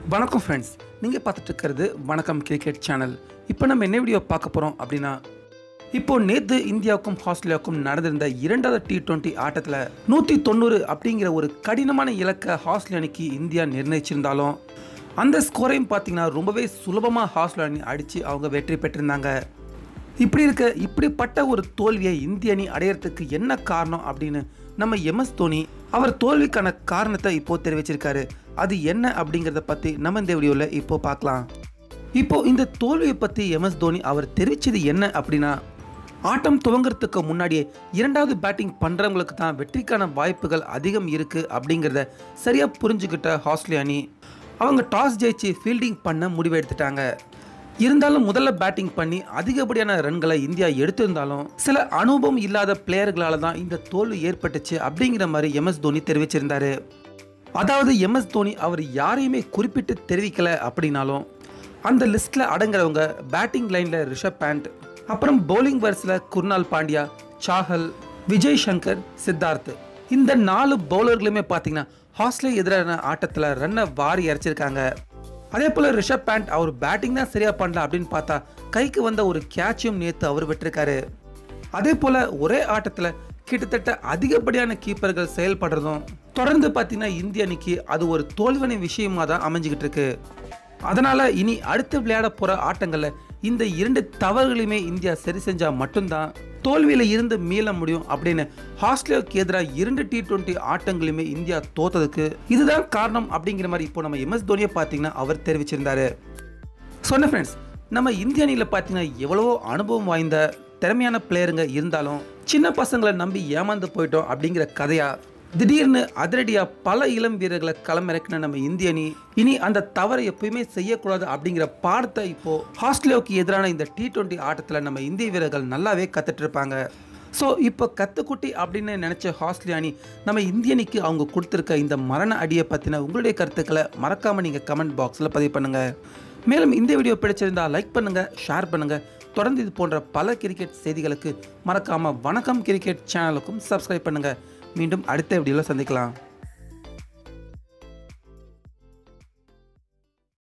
வணக்கம் ஃப்ரெண்ட்ஸ் நீங்கள் பார்த்துட்டு இருக்கிறது வணக்கம் கிரிக்கெட் சேனல் இப்போ நம்ம என்ன வீடியோ பார்க்க போகிறோம் அப்படின்னா இப்போ நேற்று இந்தியாவுக்கும் ஆஸ்திரேலியாவுக்கும் நடந்திருந்த இரண்டாவது டி டுவெண்ட்டி ஆட்டத்தில் நூற்றி தொண்ணூறு அப்படிங்கிற ஒரு கடினமான இலக்கை ஆஸ்திரேலிய அணிக்கு இந்தியா நிர்ணயிச்சிருந்தாலும் அந்த ஸ்கோரையும் பார்த்தீங்கன்னா ரொம்பவே சுலபமாக ஆஸ்திரேலியா அணி அடித்து அவங்க வெற்றி பெற்றிருந்தாங்க இப்படி இருக்க இப்படிப்பட்ட ஒரு தோல்வியை இந்திய அணி அடையறதுக்கு என்ன காரணம் அப்படின்னு நம்ம எம்எஸ் தோனி அவர் தோல்விக்கான காரணத்தை இப்போ தெரிவிச்சிருக்காரு அது என்ன அப்படிங்கிறத பற்றி நம்ம இந்த வீடியோவில் இப்போ பார்க்கலாம் இப்போ இந்த தோல்வியை பற்றி எம்எஸ் தோனி அவர் தெரிவிச்சது என்ன அப்படின்னா ஆட்டம் துவங்குறதுக்கு முன்னாடியே இரண்டாவது பேட்டிங் பண்ணுறவங்களுக்கு தான் வெற்றிக்கான வாய்ப்புகள் அதிகம் இருக்குது அப்படிங்கிறத சரியாக புரிஞ்சுக்கிட்ட ஆஸ்திரேலிய அணி அவங்க டாஸ் ஜெயிச்சு ஃபீல்டிங் பண்ண முடிவு எடுத்துட்டாங்க இருந்தாலும் முதல்ல பேட்டிங் பண்ணி அதிகப்படியான ரன்களை இந்தியா எடுத்திருந்தாலும் சில அனுபவம் இல்லாத பிளேயர்களால தான் இந்த தோல்வி ஏற்பட்டுச்சு அப்படிங்கிற மாதிரி எம்எஸ் தோனி தெரிவிச்சிருந்தாரு அதாவது எம்எஸ் தோனி அவர் யாரையுமே குறிப்பிட்டு தெரிவிக்கல அப்படின்னாலும் அந்த லிஸ்ட்ல அடங்குறவங்க பேட்டிங் லைன்ல ரிஷப் பேண்ட் அப்புறம் பவுலிங் வர்ஸில் குர்னால் பாண்டியா சாஹல் விஜய் சங்கர் சித்தார்த் இந்த நாலு பவுலர்களுமே பார்த்தீங்கன்னா ஹாஸ்லே எதிரான ஆட்டத்தில் ரன்னை வாரி இறைச்சிருக்காங்க அதே போல் ரிஷப் பேண்ட் அவர் பேட்டிங் தான் சரியாக பண்ணல அப்படின்னு பார்த்தா கைக்கு வந்த ஒரு கேட்சும் நேற்று அவர் விட்டிருக்காரு அதே போல் ஒரே ஆட்டத்தில் கிட்டத்தட்ட அதிகப்படியான கீப்பர்கள் செயல்படுறதும் தொடர்ந்து பார்த்தீங்கன்னா இந்திய அணிக்கு அது ஒரு தோல்வனை விஷயமா தான் அமைஞ்சுக்கிட்டு இருக்கு அதனால இனி அடுத்து விளையாட போற ஆட்டங்கள்ல இந்த இரண்டு தவறுகளையுமே இந்தியா சரி செஞ்சா மட்டும்தான் தோல்வியில இருந்து மீள முடியும் அப்படின்னு ஆஸ்திரேலியாவுக்கு எதிராக இரண்டு டி டுவெண்ட்டி ஆட்டங்களையுமே இந்தியா தோத்ததுக்கு இதுதான் காரணம் அப்படிங்கிற மாதிரி இப்போ நம்ம எம்எஸ் தோனியை பார்த்தீங்கன்னா அவர் தெரிவிச்சிருந்தாரு சொன்ன ஃப்ரெண்ட்ஸ் நம்ம இந்திய அணியில் பார்த்தீங்கன்னா எவ்வளவோ அனுபவம் வாய்ந்த திறமையான பிளேயருங்க இருந்தாலும் சின்ன பசங்களை நம்பி ஏமாந்து போயிட்டோம் அப்படிங்கிற கதையா திடீர்னு அதிரடியா பல இளம் வீரர்களை களமிறக்கின நம்ம இந்திய அணி இனி அந்த தவறை எப்பயுமே செய்யக்கூடாது அப்படிங்கிற பாடத்தை இப்போ ஆஸ்திரேலியாவுக்கு எதிரான இந்த டி டுவெண்ட்டி ஆட்டத்தில் நம்ம இந்திய வீரர்கள் நல்லாவே கத்துட்டு இருப்பாங்க ஸோ இப்போ கத்துக்குட்டி அப்படின்னு நினச்ச ஆஸ்திரேலியா அணி நம்ம இந்திய அணிக்கு அவங்க கொடுத்துருக்க இந்த மரண அடியை பற்றின உங்களுடைய கருத்துக்களை மறக்காமல் நீங்கள் கமெண்ட் பாக்ஸில் பதிவு பண்ணுங்கள் மேலும் இந்த வீடியோ பிடிச்சிருந்தா லைக் பண்ணுங்கள் ஷேர் பண்ணுங்கள் தொடர்ந்து இது போன்ற பல கிரிக்கெட் செய்திகளுக்கு மறக்காமல் வணக்கம் கிரிக்கெட் சேனலுக்கும் சப்ஸ்கிரைப் பண்ணுங்கள் மீண்டும் அடுத்த வீடியோவில் சந்திக்கலாம்